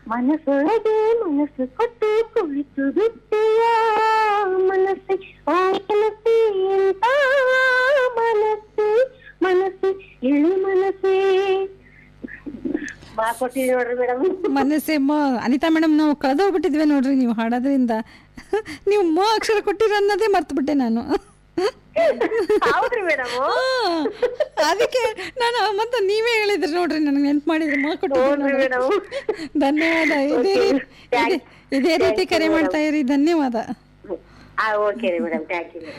ಮನಸ್ಸೊಳಗೆ ಮನಸ್ಸು ಕೊಟ್ಟು ಕುಳಿತು ಬಿಟ್ಟೆಯ ಮನಸ್ಸೆ ಓ ಮನಸ್ಸೆ ಎಂತ ಮನಸ್ಸೆ ಮನಸ್ಸೆ ಇಳು ಮನಸ್ಸೇ ಬಾ ಕೊಟ್ಟಿದ್ದೀವಿ ನೋಡ್ರಿ ಮೇಡಮ್ ಮನಸ್ಸೆ ಮ ಅನಿತಾ ಮೇಡಮ್ ನಾವು ಕಳೆದೋಗ್ಬಿಟ್ಟಿದ್ವಿ ನೋಡ್ರಿ ನೀವು ಹಾಡೋದ್ರಿಂದ ನೀವು ಮ ಅಕ್ಷರ ಕೊಟ್ಟಿರೋ ಅನ್ನೋದೇ ಮರ್ತುಬಿಟ್ಟೆ ನಾನು ಹೌದ್ರಿ ಮೇಡಮ್ ಆ, ಅದಕ್ಕೆ ನಾನು ಮತ್ತೆ ನೀವೇ ಹೇಳಿದ್ರಿ ನೋಡ್ರಿ ನನಗೆ ನೆನ್ಪು ಮಾಡಿದ್ರಿ ಮ ಕೊಟ್ಟಿದ್ದೀರಿ ಹೌದ್ರಿ ನೋಡ್ರಿ. ಮೇಡಮ್ ಧನ್ಯವಾದ ಇದೇ ರೀ- ಇದೇ- ಇದೇ ರೀತಿ ಕರೆ ಮಾಡ್ತಾ ಇರಿ ಧನ್ಯವಾದ ಓಕೆ ರೀ ಮೇಡಮ್ ಥ್ಯಾಂಕ್ ಯು ಮೇಡಮ್